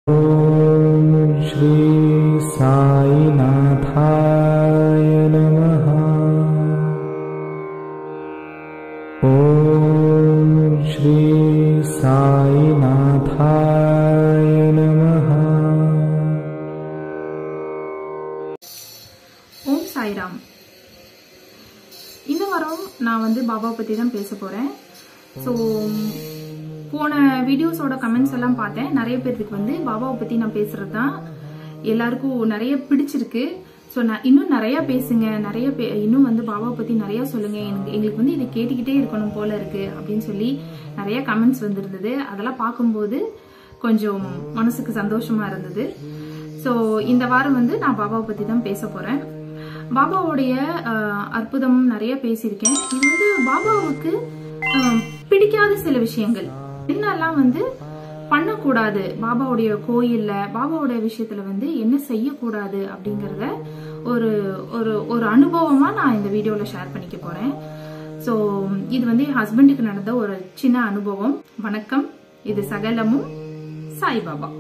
ॐ श्री साईनाथाय नमः ॐ श्री साईनाथाय नमः ஓம் சாய்ராம் இந்த வாரம் நான் வந்து பாபா பற்றி தான் பேச போகிறேன் ஸோ போன வீடியோஸோட கமெண்ட்ஸ் எல்லாம் பார்த்தேன் நிறைய பேருக்கு வந்து பாபாவை பற்றி நான் பேசுறது தான் எல்லாருக்கும் நிறைய பிடிச்சிருக்கு ஸோ நான் இன்னும் நிறைய பேசுங்க நிறைய பே இன்னும் வந்து பாபாவை பற்றி நிறைய சொல்லுங்க எனக்கு எங்களுக்கு வந்து இதை கேட்டுக்கிட்டே இருக்கணும் போல இருக்கு அப்படின்னு சொல்லி நிறைய கமெண்ட்ஸ் வந்திருந்தது அதெல்லாம் பார்க்கும்போது கொஞ்சம் மனசுக்கு சந்தோஷமா இருந்தது ஸோ இந்த வாரம் வந்து நான் பாபாவை பற்றி தான் பேச போகிறேன் பாபாவுடைய அஹ், அற்புதம் நிறைய பேசியிருக்கேன் இது வந்து பாபாவுக்கு அஹ், பிடிக்காத சில விஷயங்கள் என்னெல்லாம் வந்து பண்ணக்கூடாது பாபாவுடைய கோயில்ல பாபாவுடைய விஷயத்துல வந்து என்ன செய்யக்கூடாது அப்படிங்கறத ஒரு ஒரு ஒரு அனுபவமா நான் இந்த வீடியோல ஷேர் பண்ணிக்க போறேன் ஸோ இது வந்து என் ஹஸ்பண்டுக்கு நடந்த ஒரு சின்ன அனுபவம் வணக்கம் இது சகலமும் சாய்பாபா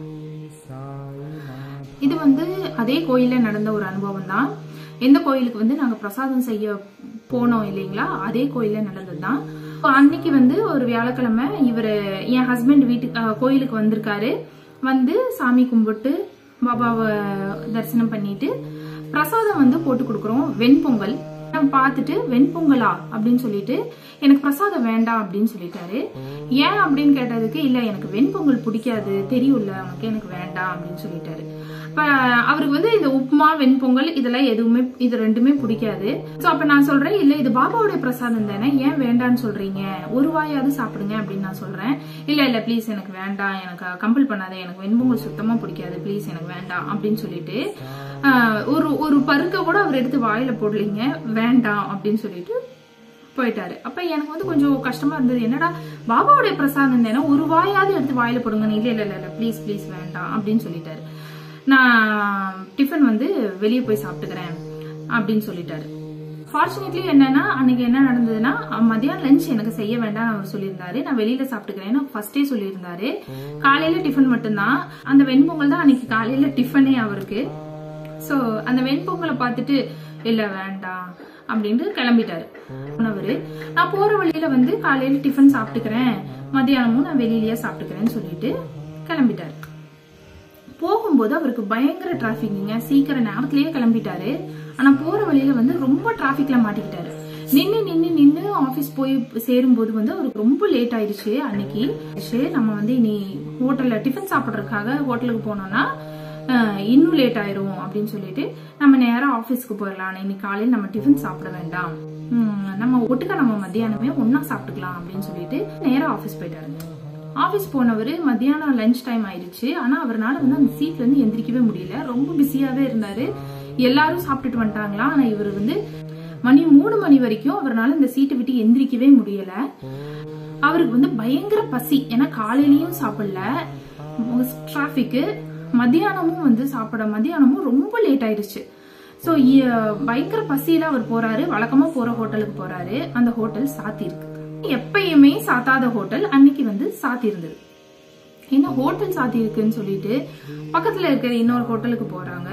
இது வந்து அதே கோயில்ல நடந்த ஒரு அனுபவம் தான் எந்த கோயிலுக்கு வந்து நாங்க பிரசாதம் செய்ய போனோம் இல்லைங்களா அதே கோயில்ல நடந்தது தான் அன்னைக்கு வந்து ஒரு வியாழக்கிழமை இவர் என் ஹஸ்பண்ட் வீட்டுக்கு அஹ், கோயிலுக்கு வந்திருக்காரு வந்து சாமி கும்பிட்டு பாபாவை தரிசனம் பண்ணிட்டு பிரசாதம் வந்து போட்டு கொடுக்குறோம் வெண்பொங்கல் நான் பார்த்துட்டு வெண்பொங்கலா அப்படின்னு சொல்லிட்டு எனக்கு பிரசாதம் வேண்டாம் அப்படின்னு சொல்லிட்டாரு ஏன் அப்படின்னு கேட்டதுக்கு இல்ல எனக்கு வெண்பொங்கல் பிடிக்காது தெரியும்ல உனக்கு எனக்கு வேண்டாம் அப்படின்னு சொல்லிட்டாரு இப்ப அவருக்கு வந்து இந்த உப்புமா வெண்பொங்கல் இதெல்லாம் எதுவுமே இது ரெண்டுமே பிடிக்காது சோ அப்ப நான் சொல்றேன் இல்ல இது பாபாவுடைய பிரசாதம் தானே ஏன் வேண்டாம்னு சொல்றீங்க ஒரு வாயாவது சாப்பிடுங்க அப்படின்னு நான் சொல்றேன் இல்ல இல்ல ப்ளீஸ் எனக்கு வேண்டாம் எனக்கு கம்பல் பண்ணாத எனக்கு வெண்பொங்கல் சுத்தமா பிடிக்காது ப்ளீஸ் எனக்கு வேண்டாம் அப்படின்னு சொல்லிட்டு ஆஹ், ஒரு ஒரு பருக்க கூட அவர் எடுத்து வாயில போடலைங்க வேண்டாம் அப்படின்னு சொல்லிட்டு போயிட்டாரு அப்ப எனக்கு வந்து கொஞ்சம் கஷ்டமா இருந்தது என்னடா பாபாவுடைய பிரசாதம் தானே ஒரு வாயாவது எடுத்து வாயில போடுங்க இல்ல இல்ல இல்ல இல்ல ப்ளீஸ் ப்ளீஸ் வேண்டாம் அப்படின்னு சொல்லிட்டாரு நான் டிஃபன் வந்து வெளியே போய் சாப்பிட்டுக்கிறேன் அப்படின்னு சொல்லிட்டாரு ஃபார்ச்சுனேட்லி என்னன்னா அன்னைக்கு என்ன நடந்ததுன்னா அஹ், மதியானம் லஞ்ச் எனக்கு செய்ய வேண்டாம் அவர் சொல்லியிருந்தாரு நான் வெளியில சாப்பிட்டுக்கிறேன்னு ஃபர்ஸ்டே சொல்லியிருந்தாரு காலையில டிஃபன் மட்டும்தான் அந்த வெண்பொங்கல் தான் அன்னைக்கு காலையில டிஃபனே அவருக்கு சோ அந்த வெண்பொங்கலை பார்த்துட்டு இல்ல வேண்டாம் அப்படின்ட்டு கிளம்பிட்டாரு உணவரு நான் போற வழியில வந்து காலையில டிஃபன் சாப்பிட்டுக்கிறேன் மதியானமும் நான் வெளியிலயே சாப்பிட்டுக்கிறேன்னு சொல்லிட்டு கிளம்பிட்டாரு போகும்போது அவருக்கு பயங்கர டிராபிக்ங்க சீக்கிரம் நேரத்திலேயே கிளம்பிட்டாரு ஆனா போற வழியில வந்து ரொம்ப டிராபிக்ல மாட்டிக்கிட்டாரு நின்னு நின்னு நின்னு ஆபீஸ் போய் சேரும்போது வந்து அவருக்கு ரொம்ப லேட் ஆயிடுச்சு அன்னைக்கு சரி, நம்ம வந்து இனி ஹோட்டல்ல டிஃபன் சாப்பிடுறதுக்காக ஹோட்டலுக்கு போனோம்னா அஹ், இன்னும் லேட் ஆயிரும் அப்படின்னு சொல்லிட்டு நம்ம நேரா ஆபீஸ்க்கு போயிடலாம் இன்னைக்கு காலையில் நம்ம டிஃபன் சாப்பிட வேண்டாம் உம், நம்ம ஒட்டுக்கா நம்ம மத்தியானமே ஒண்ணா சாப்பிட்டுக்கலாம் அப்படின்னு சொல்லிட்டு நேரா ஆபீஸ் போயிட்டாருங்க ஆபீஸ் போனவர் மத்தியானம் லஞ்ச் டைம் ஆயிடுச்சு ஆனா அவர்னால வந்து அந்த சீட்ல இருந்து எந்திரிக்கவே முடியல ரொம்ப பிஸியாவே இருந்தாரு எல்லாரும் சாப்பிட்டுட்டு வந்துட்டாங்களா ஆனா இவர் வந்து மணி மூணு மணி வரைக்கும் அவர்னால இந்த சீட்டை விட்டு எந்திரிக்கவே முடியல அவருக்கு வந்து பயங்கர பசி ஏன்னா காலையிலயும் சாப்பிடல டிராபிக்கு மத்தியானமும் வந்து சாப்பிட மத்தியானமும் ரொம்ப லேட் ஆயிடுச்சு சோ பயங்கர பசியில அவர் போறாரு வழக்கமா போற ஹோட்டலுக்கு போறாரு அந்த ஹோட்டல் சாத்தி இருக்கு எப்பயுமே சாத்தாத ஹோட்டல் அன்னைக்கு வந்து சாத்தி இருந்தது என்ன ஹோட்டல் சாத்தி இருக்குன்னு சொல்லிட்டு பக்கத்துல இருக்கிற இன்னொரு ஹோட்டலுக்கு போறாங்க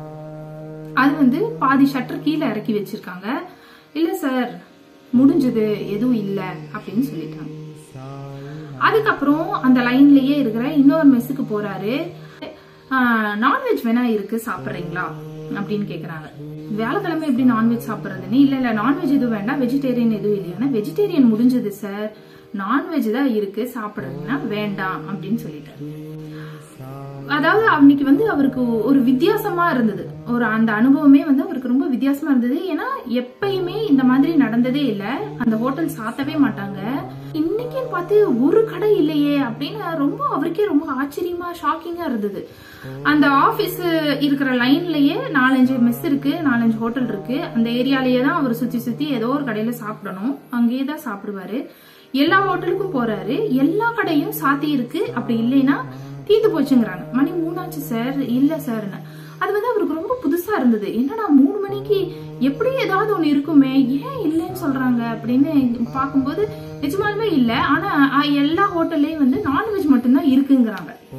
அது வந்து பாதி ஷட்டர் கீழே இறக்கி வச்சிருக்காங்க இல்ல சார் முடிஞ்சது எதுவும் இல்ல அப்படின்னு சொல்லிட்டாங்க அதுக்கப்புறம் அந்த லைன்லயே இருக்கிற இன்னொரு மெஸ்ஸுக்கு போறாரு நான்வெஜ் வேணா இருக்கு சாப்பிடுறீங்களா அப்படின்னு கேக்குறாங்க வியாழக்கிழமை எப்படி நான்வெஜ் சாப்பிடுறதுன்னு இல்ல இல்ல நான்வெஜ் எதுவும் வேண்டாம் வெஜிடேரியன் எதுவும் இல்லையா வெஜிடேரியன் முடிஞ்சது சார் நான்வெஜ் தான் இருக்கு சாப்பிடுறீங்கன்னா வேண்டாம் அப்படின்னு சொல்லிட்டாரு அதாவது அன்னைக்கு வந்து அவருக்கு ஒரு வித்தியாசமா இருந்தது ஒரு அந்த அனுபவமே வந்து அவருக்கு ரொம்ப வித்தியாசமா இருந்தது ஏன்னா எப்பயுமே இந்த மாதிரி நடந்ததே இல்ல அந்த ஹோட்டல் சாத்தவே மாட்டாங்க இன்னைக்குன்னு பார்த்து ஒரு கடை இல்லையே அப்படின்னு ரொம்ப அவருக்கே ரொம்ப ஆச்சரியமா ஷாக்கிங்கா இருந்தது அந்த ஆபீஸ் இருக்கிற லைன்லயே நாலஞ்சு மெஸ் இருக்கு நாலஞ்சு ஹோட்டல் இருக்கு அந்த ஏரியாலயே தான் அவர் சுத்தி சுத்தி ஏதோ ஒரு கடையில சாப்பிடணும் அங்கேயே தான் சாப்பிடுவாரு எல்லா ஹோட்டலுக்கும் போறாரு எல்லா கடையும் சாத்தி இருக்கு அப்படி இல்லைன்னா தீந்து போச்சுங்கிறாங்க மணி மூணாச்சு சார் இல்ல சார்னு அது வந்து அவருக்கு ரொம்ப புதுசா இருந்தது என்னடா மூணு மணிக்கு எப்படி ஏதாவது ஒண்ணு இருக்குமே ஏன் இல்லைன்னு சொல்றாங்க அப்படின்னு பார்க்கும்போது நிஜமாலுமே இல்ல ஆனா அஹ், எல்லா ஹோட்டல்லையும் வந்து நான்வெஜ் மட்டும்தான் இருக்குங்கிறாங்க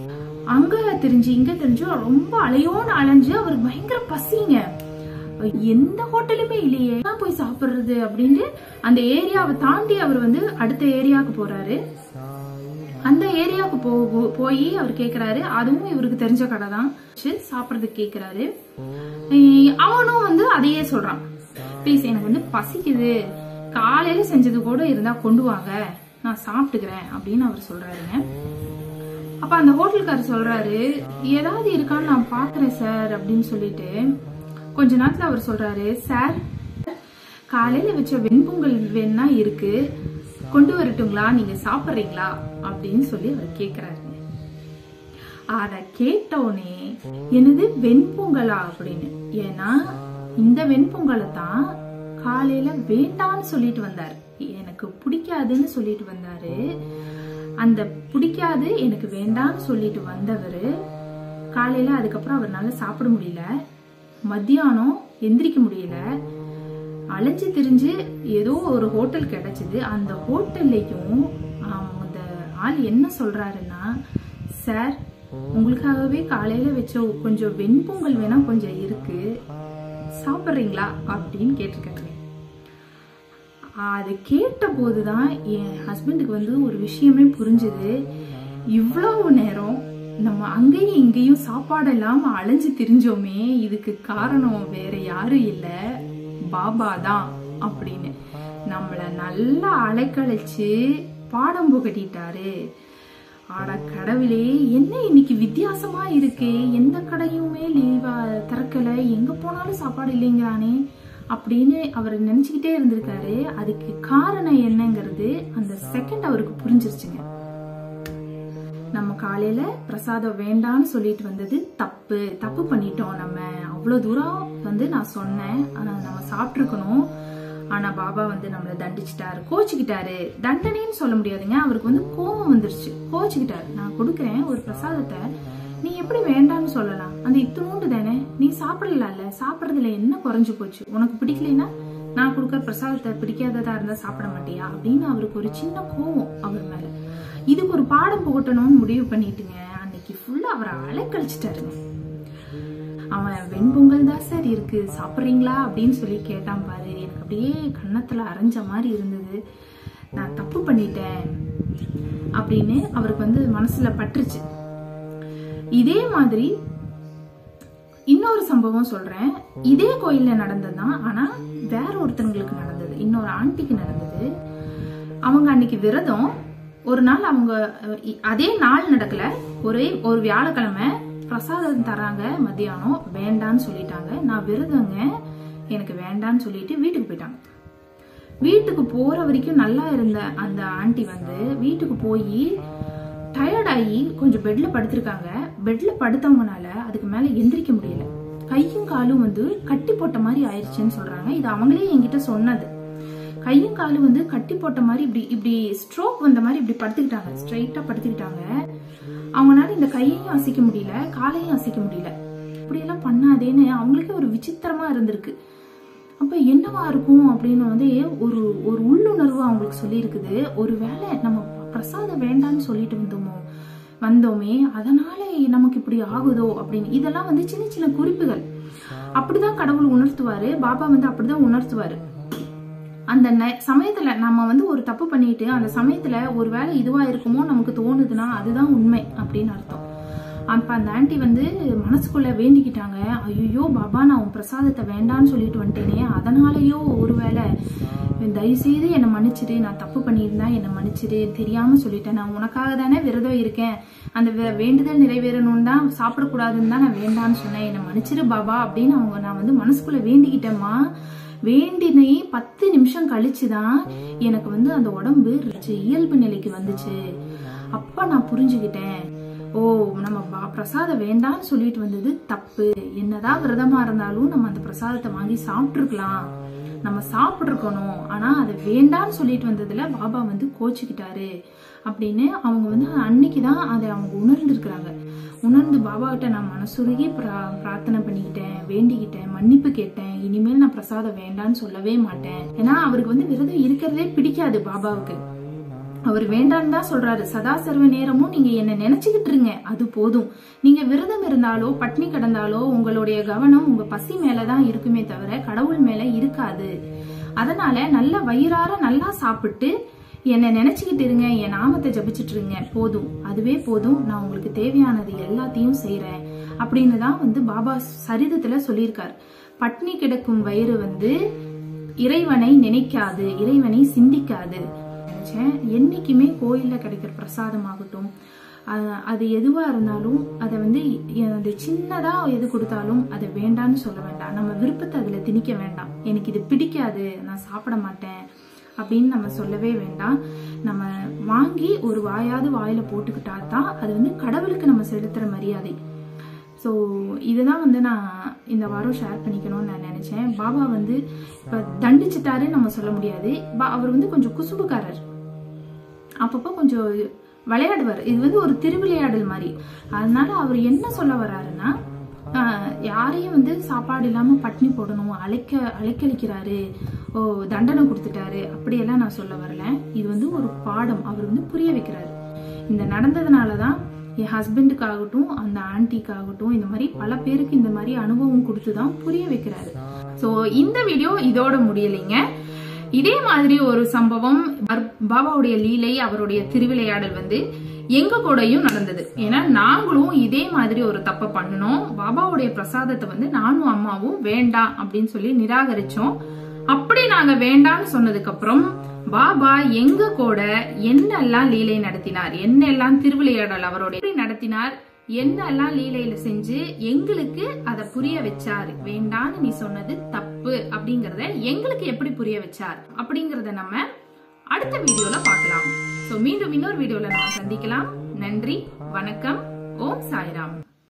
அங்க தெரிஞ்சு இங்க தெரிஞ்சு ரொம்ப அலையோன்னு அலைஞ்சு அவருக்கு பயங்கர பசிங்க எந்த ஹோட்டலுமே இல்லையே நான் போய் சாப்பிடுறது அப்படின்ட்டு அந்த ஏரியாவை தாண்டி அவர் வந்து அடுத்த ஏரியாவுக்கு போறாரு அந்த ஏரியாவுக்கு போ போ- போய் அவர் கேக்குறாரு அதுவும் இவருக்கு தெரிஞ்ச கடை தான் சரி, சாப்பிடறதுக்கு கேக்குறாரு அஹ் அவனும் வந்து அதையே சொல்றான் ப்ளீஸ் எனக்கு வந்து பசிக்குது காலையில செஞ்சது கூட இருந்தா கொண்டு வாங்க நான் சாப்பிட்டுக்கிறேன் அப்படின்னு அவர் சொல்றாருங்க அப்ப அந்த ஹோட்டல்காரர் சொல்றாரு ஏதாவது இருக்கான்னு நான் பாக்குறேன் சார் அப்படின்னு சொல்லிட்டு கொஞ்ச நேரத்துல அவர் சொல்றாரு சார் காலையில வச்ச வெண்பொங்கல் வேணா இருக்கு கொண்டு வரட்டுங்களா நீங்க சாப்பிடுறீங்களா அப்படின்னு சொல்லி அவர் கேக்குறாருங்க அத கேட்டோனே என்னது வெண்பொங்கலா அப்படின்னு ஏன்னா இந்த வெண்பொங்கலை தான் காலையில வேண்டான்னு சொல்லிட்டு வந்தார் எனக்கு பிடிக்காதுன்னு சொல்லிட்டு வந்தாரு அந்த பிடிக்காது எனக்கு வேண்டான்னு சொல்லிட்டு வந்தவர் காலையில அதுக்கப்புறம் அவர்னால சாப்பிட முடியல மத்தியானம் எந்திரிக்க முடியல அலைஞ்சு திரிஞ்சு ஏதோ ஒரு ஹோட்டல் கிடைச்சது அந்த ஹோட்டல்லையும் அந்த ஆள் என்ன சொல்றாருன்னா சார் உங்களுக்காகவே காலையில வச்ச கொஞ்சம் வெண்பொங்கல் வேணா கொஞ்சம் இருக்கு சாப்பிட்றீங்களா அப்படின்னு கேட்டிருக்காரு அது கேட்ட போதுதான் என் ஹஸ்பண்டுக்கு வந்து ஒரு விஷயமே புரிஞ்சுது இவ்வளவு நேரம் நம்ம அங்கேயும் இங்கேயும் சாப்பாடு இல்லாம அலைஞ்சு திரிஞ்சோமே இதுக்கு காரணம் வேற யாரும் இல்ல பாபா தான் அப்படின்னு நம்மள நல்லா அலைக்கழிச்சு பாடம் புகட்டிட்டாரு ஆட கடவுளே என்ன இன்னைக்கு வித்தியாசமா இருக்கே எந்த கடையுமே லீவா திறக்கல எங்க போனாலும் சாப்பாடு இல்லைங்கிறானே அப்படின்னு அவர் நினைச்சுக்கிட்டே இருந்திருக்காரு அதுக்கு காரணம் என்னங்கிறது அந்த செகண்ட் அவருக்கு புரிஞ்சிருச்சுங்க நம்ம காலையில பிரசாதம் வேண்டான்னு சொல்லிட்டு வந்தது தப்பு தப்பு பண்ணிட்டோம் நம்ம அவ்வளவு தூரம் வந்து நான் சொன்னேன் ஆனா நம்ம சாப்பிட்டுருக்கணும் ஆனா பாபா வந்து நம்மள தண்டிச்சிட்டாரு கோச்சுக்கிட்டாரு தண்டனைன்னு சொல்ல முடியாதுங்க அவருக்கு வந்து கோபம் வந்துருச்சு கோச்சுக்கிட்டாரு நான் கொடுக்குறேன் ஒரு பிரசாதத்தை நீ எப்படி வேண்டாம்னு சொல்லலாம் அந்த இத்தினூண்டு தானே நீ சாப்பிடலாம்ல சாப்பிடறதுல என்ன குறைஞ்சு போச்சு உனக்கு பிடிக்கலைன்னா நான் கொடுக்குற பிரசாதத்தை பிடிக்காததா இருந்தா சாப்பிட மாட்டியா அப்படின்னு அவருக்கு ஒரு சின்ன கோவம் அவர் மேல இதுக்கு ஒரு பாடம் புகட்டணும்னு முடிவு பண்ணிட்டுங்க அன்னைக்கு ஃபுல்லா அவரை அலைக்கழிச்சிட்டாருங்க அவன் வெண்பொங்கல் தான் சார் இருக்கு சாப்பிட்றீங்களா அப்படின்னு சொல்லி கேட்டான் பாரு எனக்கு அப்படியே கன்னத்துல அரைஞ்ச மாதிரி இருந்தது நான் தப்பு பண்ணிட்டேன் அப்படின்னு அவருக்கு வந்து மனசுல பட்டுருச்சு இதே மாதிரி இன்னொரு சம்பவம் சொல்றேன் இதே கோயில்ல நடந்ததுதான் ஆனா வேற ஒருத்தங்களுக்கு நடந்தது இன்னொரு ஆண்டிக்கு நடந்தது அவங்க அன்னைக்கு விரதம் ஒரு நாள் அவங்க அஹ், இ- அதே நாள் நடக்கல ஒரே ஒரு வியாழக்கிழமை பிரசாதம் தராங்க மத்தியானம் வேண்டான்னு சொல்லிட்டாங்க நான் விரதங்க எனக்கு வேண்டான்னு சொல்லிட்டு வீட்டுக்கு போயிட்டாங்க வீட்டுக்கு போற வரைக்கும் நல்லா இருந்த அந்த ஆண்டி வந்து வீட்டுக்கு போய் டயர்டாகி கொஞ்சம் பெட்ல படுத்திருக்காங்க பெட்ல படுத்தவங்கனால அதுக்கு மேல எந்திரிக்க முடியல கையும் காலும் வந்து கட்டி போட்ட மாதிரி ஆயிடுச்சுன்னு சொல்றாங்க இது அவங்களே என்கிட்ட சொன்னது கையும் காலும் வந்து கட்டி போட்ட மாதிரி இப்படி இப்படி ஸ்ட்ரோக் வந்த மாதிரி இப்படி படுத்துக்கிட்டாங்க ஸ்ட்ரைட்டா படுத்துக்கிட்டாங்க அவங்களால இந்த கையையும் அசைக்க முடியல காலையும் அசைக்க முடியல இப்படியெல்லாம் பண்ணாதேன்னு அவங்களுக்கே ஒரு விசித்திரமா இருந்திருக்கு அப்ப என்னவா இருக்கும் அப்படின்னு வந்து ஒரு ஒரு உள்ளுணர்வு அவங்களுக்கு சொல்லியிருக்குது ஒருவேளை நம்ம பிரசாதம் வேண்டாம்னு சொல்லிட்டு வந்தோமோ வந்தோமே அதனால நமக்கு இப்படி ஆகுதோ அப்படின்னு இதெல்லாம் வந்து சின்ன சின்ன குறிப்புகள் அப்படிதான் கடவுள் உணர்த்துவாரு பாபா வந்து அப்படிதான் உணர்த்துவாரு அந்த நெ- சமயத்துல நம்ம வந்து ஒரு தப்பு பண்ணிட்டு அந்த சமயத்துல ஒருவேளை இதுவா இருக்குமோ நமக்கு தோணுதுன்னா அதுதான் உண்மை அப்படின்னு அர்த்தம் அப்ப அந்த ஆண்டி வந்து மனசுக்குள்ள வேண்டிக்கிட்டாங்க ஐயோ பாபா நான் உன் பிரசாதத்தை வேண்டான்னு சொல்லிட்டு வந்துட்டேனே அதனாலயோ ஒருவேளை தயவு செய்து என்னை மன்னிச்சிடு நான் தப்பு பண்ணியிருந்தா என்னை மன்னிச்சிடு தெரியாம சொல்லிட்டேன் நான் உனக்காக தானே விரதம் இருக்கேன் அந்த வே- வேண்டுதல் நிறைவேறணும் தான் சாப்பிடக்கூடாதுன்னு தான் நான் வேண்டான்னு சொன்னேன் என்னை மன்னிச்சிடு பாபா அப்படின்னு அவங்க நான் வந்து மனசுக்குள்ள வேண்டிக்கிட்டேம்மா வேண்டினை பத்து நிமிஷம் கழிச்சுதான் எனக்கு வந்து அந்த உடம்பு இயல்பு நிலைக்கு வந்துச்சு அப்ப நான் புரிஞ்சுக்கிட்டேன் ஓ நம்ம பா- பிரசாதம் வேண்டாம்னு சொல்லிட்டு வந்தது தப்பு என்னதான் விரதமா இருந்தாலும் நம்ம அந்த பிரசாதத்தை வாங்கி சாப்பிட்டுருக்கலாம் நம்ம சாப்பிட்ருக்கணும் ஆனா அதை வேண்டாம்னு சொல்லிட்டு வந்ததுல பாபா வந்து கோச்சுக்கிட்டாரு அப்படின்னு அவங்க வந்து அன்னைக்கு தான் அதை அவங்க உணர்ந்திருக்கிறாங்க உணர்ந்து பாபா கிட்ட நான் மனசுருகி பிரா- பிரார்த்தனை பண்ணிக்கிட்டேன் வேண்டிக்கிட்டேன் மன்னிப்பு கேட்டேன் இனிமேல் நான் பிரசாதம் வேண்டாம்னு சொல்லவே மாட்டேன் ஏன்னா அவருக்கு வந்து விரதம் இருக்கிறதே பிடிக்காது பாபாவுக்கு அவர் வேண்டான்னு தான் சொல்றாரு சதா சர்வ நேரமும் நீங்க என்ன நினைச்சுக்கிட்டு இருங்க அது போதும் நீங்க விரதம் இருந்தாலோ பட்னி கிடந்தாலோ உங்களுடைய கவனம் உங்க பசி மேலதான் இருக்குமே தவிர கடவுள் மேல இருக்காது அதனால நல்ல வயிறார நல்லா சாப்பிட்டு என்னை நினைச்சுக்கிட்டு இருங்க என் நாமத்தை ஜபிச்சிட்டு இருங்க போதும் அதுவே போதும் நான் உங்களுக்கு தேவையானது எல்லாத்தையும் செய்றேன் அப்படின்னு தான் வந்து பாபா சரிதத்துல சொல்லியிருக்காரு பட்னி கிடக்கும் வயிறு வந்து இறைவனை நினைக்காது இறைவனை சிந்திக்காது நினைச்சேன் என்னைக்குமே கோயில்ல கிடைக்கிற பிரசாதமாகட்டும் அஹ், அது எதுவா இருந்தாலும் அதை வந்து அது சின்னதா எது கொடுத்தாலும் அதை வேண்டான்னு சொல்ல வேண்டாம் நம்ம விருப்பத்தை அதுல திணிக்க வேண்டாம் எனக்கு இது பிடிக்காது நான் சாப்பிட மாட்டேன் அப்படின்னு நம்ம சொல்லவே வேண்டாம் நம்ம வாங்கி ஒரு வாயாவது வாயில போட்டுக்கிட்டா தான் அது வந்து கடவுளுக்கு நம்ம செலுத்துற மரியாதை ஸோ இதுதான் வந்து நான் இந்த வாரம் ஷேர் பண்ணிக்கணும்னு நான் நினைச்சேன் பாபா வந்து இப்போ தண்டிச்சிட்டாருன்னு நம்ம சொல்ல முடியாது பா- அவர் வந்து கொஞ்சம் குசும்புக்காரர் அப்பப்போ கொஞ்சம் விளையாடுவார் இது வந்து ஒரு திருவிளையாடல் மாதிரி அதனால அவர் என்ன சொல்ல வர்றாருன்னா ஆஹ், யாரையும் வந்து சாப்பாடு இல்லாம பட்னி போடணும் அழைக்க அழைக்கழிக்கிறாரு ஓ தண்டனை கொடுத்துட்டாரு அப்படியெல்லாம் நான் சொல்ல வரல இது வந்து ஒரு பாடம் அவர் வந்து புரிய வைக்கிறாரு இந்த நடந்ததுனால தான் என் ஹஸ்பண்டுக்காகட்டும் அந்த ஆன்ட்டிக்காகட்டும் இந்த மாதிரி பல பேருக்கு இந்த மாதிரி அனுபவம் கொடுத்து தான் புரிய வைக்கிறாரு ஸோ இந்த வீடியோ இதோட முடியலைங்க இதே மாதிரி ஒரு சம்பவம் பர்- பாபாவுடைய லீலை அவருடைய திருவிளையாடல் வந்து எங்க கூடயும் நடந்தது ஏன்னா நாங்களும் இதே மாதிரி ஒரு தப்பை பண்ணணும் பாபாவுடைய பிரசாதத்தை வந்து நானும் அம்மாவும் வேண்டாம் அப்படின்னு சொல்லி நிராகரிச்சோம் அப்படி நாங்க வேண்டாம்னு சொன்னதுக்கு அப்புறம் பாபா எங்க கூட என்னெல்லாம் லீலை நடத்தினார் என்னெல்லாம் திருவிளையாடல் அவருடைய எப்படி நடத்தினார் என்னெல்லாம் லீலையில செஞ்சு எங்களுக்கு அதை புரிய வச்சார் வேண்டான்னு நீ சொன்னது தப்பு அப்படிங்கறத எங்களுக்கு எப்படி புரிய வச்சார் அப்படிங்கறத நம்ம அடுத்த வீடியோல பார்க்கலாம் சோ மீண்டும் இன்னொரு வீடியோல நம்ம சந்திக்கலாம் நன்றி வணக்கம் ஓம் சாய்ராம்